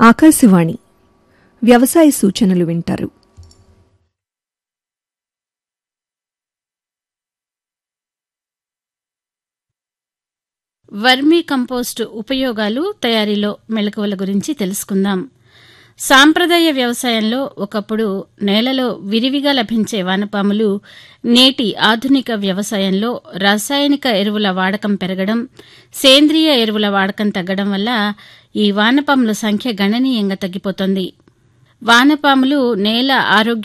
ఆకాశవాణి వ్యవసాయ సూచనలు వింటారు వర్మీ కంపోస్ట్ ఉపయోగాలు తయారీలో మెలకువల గురించి తెలుసుకుందాం సాంప్రదాయ వ్యవసాయంలో ఒకప్పుడు నేలలో విరివిగా లభించే వానపాములు నేటి ఆధునిక వ్యవసాయంలో రసాయనిక ఎరువుల వాడకం పెరగడం సేంద్రియ ఎరువుల వాడకం తగ్గడం వల్ల ఈ వానపాముల సంఖ్య గణనీయంగా తగ్గిపోతోంది వానపాములు నేల ఆరోగ్య